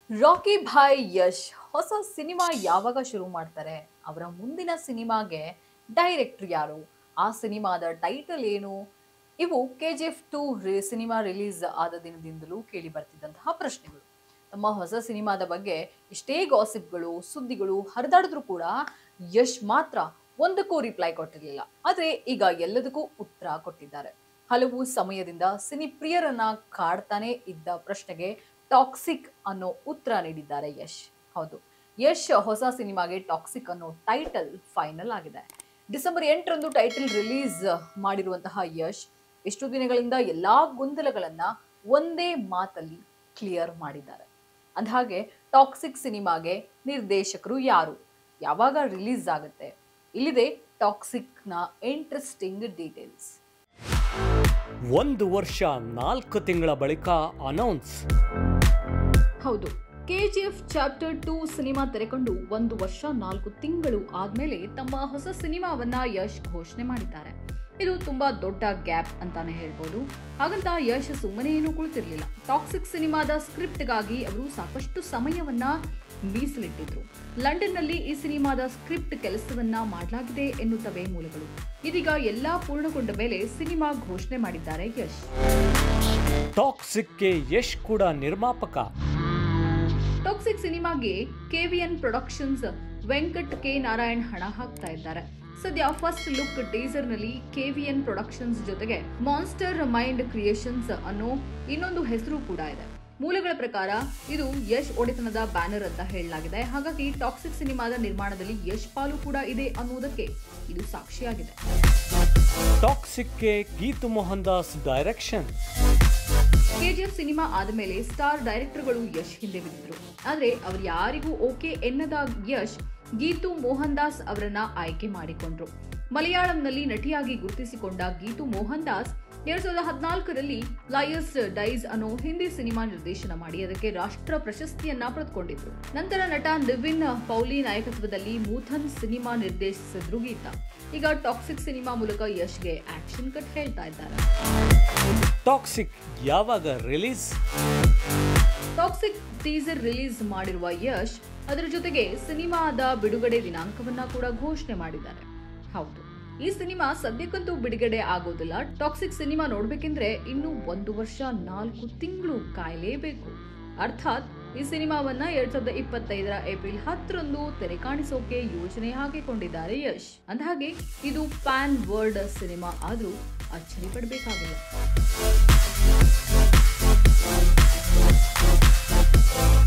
ರಾಕಿ ಭಾಯ್ ಯಶ್ ಹೊಸ ಸಿನಿಮಾ ಯಾವಾಗ ಶುರು ಮಾಡ್ತಾರೆ ಅವರ ಮುಂದಿನ ಸಿನಿಮಾಗೆ ಡೈರೆಕ್ಟರ್ ಯಾರು ಆ ಸಿನಿಮಾದ ಟೈಟಲ್ ಏನು ಇವು K G F two cinema release ಆದ ದಿನದಿಂದಲೂ ಕೇಳಿ ಬರ್ತಿದ್ದಂತಹ ಪ್ರಶ್ನೆಗಳು ತಮ್ಮ ಹೊಸ ಸಿನಿಮಾದ ಬಗ್ಗೆ ಇಷ್ಟೇ ಗಾಸಿಪ್ಗಳು ಸುದ್ದಿಗಳು ಹರಿದಾಡಿದ್ರು ಕೂಡ ಯಶ್ ಮಾತ್ರ ಒಂದಕ್ಕೂ ರಿಪ್ಲೈ ಕೊಟ್ಟಿರಲಿಲ್ಲ ಆದ್ರೆ ಈಗ ಎಲ್ಲದಕ್ಕೂ ಉತ್ತರ ಕೊಟ್ಟಿದ್ದಾರೆ ಹಲವು ಸಮಯದಿಂದ ಸಿನಿ ಪ್ರಿಯರನ್ನ ಕಾಡ್ತಾನೆ ಇದ್ದ ಪ್ರಶ್ನೆಗೆ ಟಾಕ್ಸಿಕ್ ಅನ್ನೋ ಉತ್ತರ ನೀಡಿದ್ದಾರೆ ಯಶ್ ಹೌದು ಯಶ್ ಹೊಸ ಸಿನಿಮಾಗೆ ಟಾಕ್ಸಿಕ್ ಅನ್ನೋ ಟೈಟಲ್ ಫೈನಲ್ ಆಗಿದೆ ಡಿಸೆಂಬರ್ ಎಂಟರಂದು ಟೈಟಲ್ ರಿಲೀಸ್ ಮಾಡಿರುವಂತಹ ಯಶ್ ಎಷ್ಟು ದಿನಗಳಿಂದ ಎಲ್ಲಾ ಗೊಂದಲಗಳನ್ನ ಒಂದೇ ಮಾತಲ್ಲಿ ಕ್ಲಿಯರ್ ಮಾಡಿದ್ದಾರೆ ಅಂದಹಾಗೆ ಟಾಕ್ಸಿಕ್ ಸಿನಿಮಾಗೆ ನಿರ್ದೇಶಕರು ಯಾರು ಯಾವಾಗ ರಿಲೀಸ್ ಆಗುತ್ತೆ ಇಲ್ಲಿದೆ ಟಾಕ್ಸಿಕ್ನ ಇಂಟ್ರೆಸ್ಟಿಂಗ್ ಡೀಟೇಲ್ಸ್ ಒಂದು ವರ್ಷ ನಾಲ್ಕು ತಿಂಗಳ ಬಳಿಕ ಅನೌನ್ಸ್ ಹೌದು ಕೆಜಿಎಫ್ ಚಾಪ್ಟರ್ ಟೂ ಸಿನಿಮಾ ತೆರೆಕೊಂಡು ಒಂದು ವರ್ಷ ನಾಲ್ಕು ತಿಂಗಳು ಆದ್ಮೇಲೆ ತಮ್ಮ ಹೊಸ ಸಿನಿಮಾವನ್ನ ಯಶ್ ಘೋಷಣೆ ಮಾಡಿದ್ದಾರೆ ಇದು ತುಂಬಾ ದೊಡ್ಡ ಗ್ಯಾಪ್ ಅಂತಾನೆ ಹೇಳ್ಬೋದು ಹಾಗಂತ ಯಶ್ ಸುಮ್ಮನೆ ಏನೂ ಕುಳಿತಿರ್ಲಿಲ್ಲ ಟಾಕ್ಸಿಕ್ ಸಿನಿಮಾದ ಸ್ಕ್ರಿಪ್ಟ್ಗಾಗಿ ಅವರು ಸಾಕಷ್ಟು ಸಮಯವನ್ನ ಮೀಸಲಿಟ್ಟಿದ್ರು ಲಂಡನ್ನಲ್ಲಿ ಈ ಸಿನಿಮಾದ ಸ್ಕ್ರಿಪ್ಟ್ ಕೆಲಸವನ್ನ ಮಾಡಲಾಗಿದೆ ಎನ್ನುತ್ತವೆ ಮೂಲಗಳು ಇದೀಗ ಎಲ್ಲಾ ಪೂರ್ಣಗೊಂಡ ಮೇಲೆ ಸಿನಿಮಾ ಘೋಷಣೆ ಮಾಡಿದ್ದಾರೆ ಯಶ್ ಟಾಕ್ಸಿಕ್ಗೆ ಯಶ್ ಕೂಡ ನಿರ್ಮಾಪಕ ಟಾಕ್ಸಿಕ್ ಸಿನಿಮಾಗೆ KVN productions Venkat K Narayan ಹಣ ಹಾಕ್ತಾ ಇದ್ದಾರೆ ಸದ್ಯ ಫಸ್ಟ್ ಲುಕ್ ಟೀಸರ್ ನಲ್ಲಿ ಕೆವಿಎನ್ ಪ್ರೊಡಕ್ಷನ್ಸ್ ಜೊತೆಗೆ ಮಾನ್ಸ್ಟರ್ ಮೈಂಡ್ ಕ್ರಿಯೇಷನ್ಸ್ ಅನ್ನೋ ಇನ್ನೊಂದು ಹೆಸರು ಕೂಡ ಇದೆ ಮೂಲಗಳ ಪ್ರಕಾರ ಇದು ಯಶ್ ಒಡೆತನದ ಬ್ಯಾನರ್ ಅಂತ ಹೇಳಲಾಗಿದೆ ಹಾಗಾಗಿ ಟಾಕ್ಸಿಕ್ ಸಿನಿಮಾದ ನಿರ್ಮಾಣದಲ್ಲಿ ಯಶ್ ಪಾಲು ಕೂಡ ಇದೆ ಅನ್ನುವುದಕ್ಕೆ ಇದು ಸಾಕ್ಷಿಯಾಗಿದೆ ಟಾಕ್ಸಿಕ್ಗೆ Geetu Mohan Das direction KGF cinema ಆದಮೇಲೆ ಸ್ಟಾರ್ ಡೈರೆಕ್ಟರ್ಗಳು ಯಶ್ ಹಿಂದೆ ಬಿದ್ದಿದ್ರು ಆದ್ರೆ ಅವ್ರು ಯಾರಿಗೂ ಓಕೆ ಎನ್ನದ ಯಶ್ ಗೀತು ಮೋಹನ್ ದಾಸ್ ಅವರನ್ನ ಆಯ್ಕೆ ಮಾಡಿಕೊಂಡ್ರು ಮಲಯಾಳಂನಲ್ಲಿ ನಟಿಯಾಗಿ ಗುರುತಿಸಿಕೊಂಡ ಗೀತು ಮೋಹನ್ ದಾಸ್ ಎರಡ್ ಸಾವಿರದ ಹದಿನಾಲ್ಕರಲ್ಲಿ ಲಯರ್ಸ್ ಡೈಸ್ ಅನ್ನೋ ಹಿಂದಿ ಸಿನಿಮಾ ನಿರ್ದೇಶನ ಮಾಡಿ ಅದಕ್ಕೆ ರಾಷ್ಟ್ರ ಪ್ರಶಸ್ತಿಯನ್ನ ಪಡೆದುಕೊಂಡಿದ್ರು ನಂತರ ನಟ ನಿವಿನ್ ಪೌಲಿ ನಾಯಕತ್ವದಲ್ಲಿ ಮೂಥನ್ ಸಿನಿಮಾ ನಿರ್ದೇಶಿಸಿದ್ರು ಗೀತಾ ಈಗ ಟಾಕ್ಸಿಕ್ ಸಿನಿಮಾ ಮೂಲಕ ಯಶ್ಗೆ ಆಕ್ಷನ್ ಕಟ್ ಹೇಳ್ತಾ ಇದ್ದಾರೆ ಟಾಕ್ಸಿಕ್ ಯಾವಾಗ ರಿಲೀಸ್ ಟಾಕ್ಸಿಕ್ ಟೀಸರ್ ರಿಲೀಸ್ ಮಾಡಿರುವ ಯಶ್ ಅದರ ಜೊತೆಗೆ ಸಿನಿಮಾದ ಬಿಡುಗಡೆ ದಿನಾಂಕವನ್ನ ಕೂಡ ಘೋಷಣೆ ಮಾಡಿದ್ದಾರೆ ಹೌದು ಈ ಸಿನಿಮಾ ಸದ್ಯಕ್ಕಂತೂ ಬಿಡುಗಡೆ ಆಗೋದಿಲ್ಲ ಟಾಕ್ಸಿಕ್ ಸಿನಿಮಾ ನೋಡ್ಬೇಕೆಂದ್ರೆ ಇನ್ನು ಒಂದು ವರ್ಷ ನಾಲ್ಕು ತಿಂಗಳು ಕಾಯಲೇಬೇಕು ಅರ್ಥಾತ್ ಈ ಸಿನಿಮಾವನ್ನ ಎರಡ್ ಸಾವಿರದ ಇಪ್ಪತ್ತೈದರ ಏಪ್ರಿಲ್ ಹತ್ತರಂದು ತೆರೆ ಕಾಣಿಸೋಕೆ ಯೋಜನೆ ಹಾಕಿಕೊಂಡಿದ್ದಾರೆ ಯಶ್ ಅಂದಹಾಗೆ ಇದು ಪ್ಯಾನ್ ವರ್ಲ್ಡ್ ಸಿನಿಮಾ ಆದ್ರೂ ಅಚ್ಚರಿ ಪಡಬೇಕಾಗಿಲ್ಲ